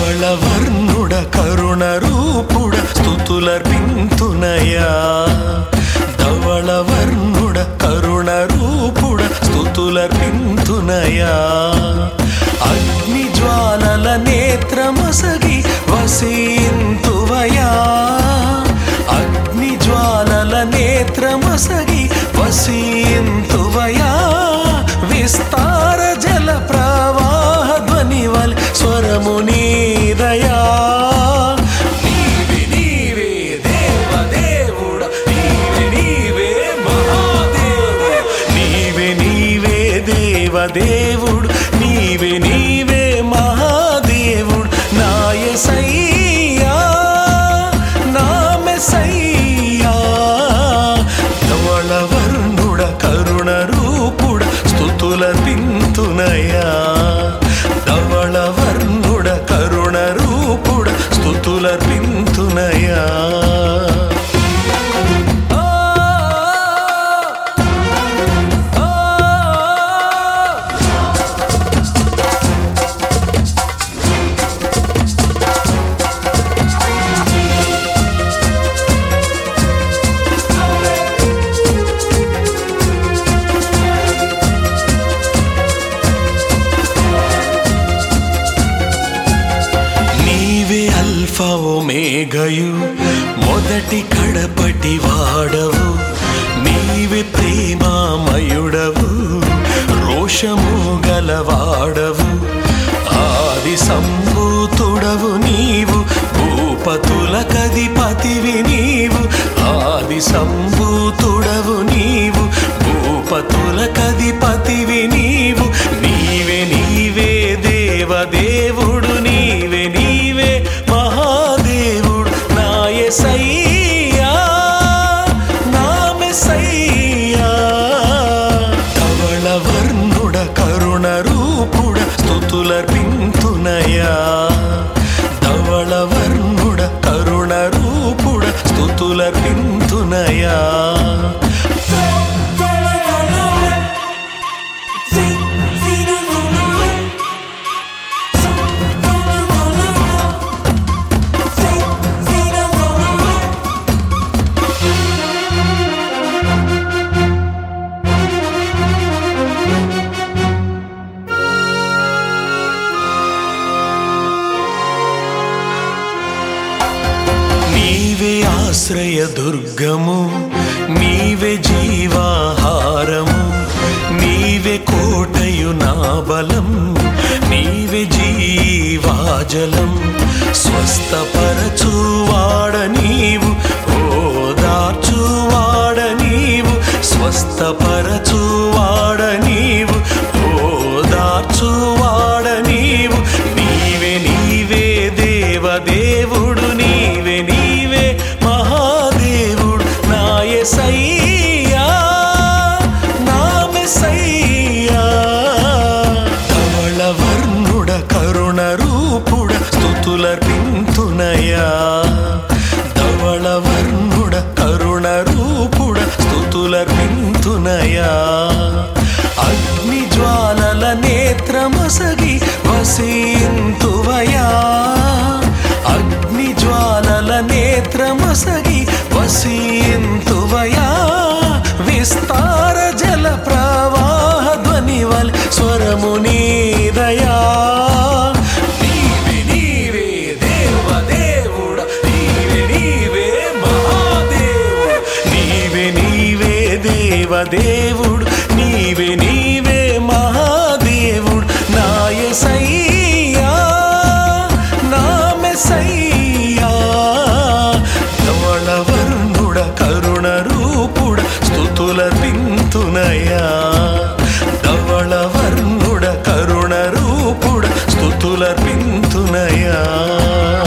ధవళవర్ణుడ కరుణ రూపుడ స్థుతులర్పింతునయా ధవళవర్ణుడ కరుణ రూపుడ స్థుతులర్పింతునయా అగ్ని జ్వాలల నేత్రమసగి వసీంతువయా అగ్ని జ్వాలల నేత్రమసగి వసీంతువయా విస్తార జల ప్రవాహ ధ్వనివల్ స్వరము నీదయా నీవే నీవే దేవ దేవుడ నీవే నీవే మహాదేవుడ నీవే నీవే దేవ దేవుడు నీవే నీవే మహాదేవుడు నాయసయ్యా నామెసయ్యా ధవళవర్ణుడ కరుణ రూపుడ స్థుతుల పింతునయా ధవళవర్ణుడ కరుణ రూపుడ స్థుతుల పింతునయా ఆ ఆ నీవే అల్ఫా ఒమేగయు మొదటి కడపటి వాడవు నీవే ప్రేమామయుడవు రోషము గలవాడవు ఆది సంభూతుడవు నీవు భూపతుల కధిపతివి నీవు ఆది సంభూతుడవు నీవు భూపతుల కధిపతివి నీవు నీవే నీవే దేవదేవుడు నీవే నీవే మహాదేవుడు నాయసయ్యా నామెసయ్యా ధవళవర్ణుడ కరుణ రూపుడ స్థుతులర్పింతునయా ధవళవర్ణుడ కరుణ రూపుడ స్థుతులర్పింతునయా నీవే ఆశ్రయ దుర్గము నీవే జీవాహారము నీవే కోటయు నా బలం నీవే జీవాజలం స్వస్థపరచువాడ నీవు ఓదార్చువాడ నీవు స్వస్థపరచువాడ నీవు ఓదార్చువాడ నీవు నీవే నీవే దేవదేవుడు నీవే నీవే మహాదేవుడు నాయసయ్యా నామెసయ్యా ధవళవర్ణుడ కరుణ రూపుడ స్థుతులర్పింతునయా ధవళవర్ణుడ కరుణ రూపుడ స్థుతులర్పింతునయా అగ్ని జ్వాలల నేత్రమసగి వసీంతువయా అగ్ని జ్వాలల నేత్రమసగి వసీంతువయా విస్తార జల ప్రవాహ ధ్వనివల్ స్వరము నీదయా నీవే నీవే దేవదేవుడ నీవే నీవే మహాదేవుడ నీవే నీవే దేవదేవుడు నీవే నీవే మహాదేవుడు నాయసయ్యా నామెసయ్యా ధవళవర్ణుడ కరుణ రూపుడ స్థుతుల పింతునయా ధవళవర్ణుడ కరుణ రూపుడ స్థుతుల పింతునయా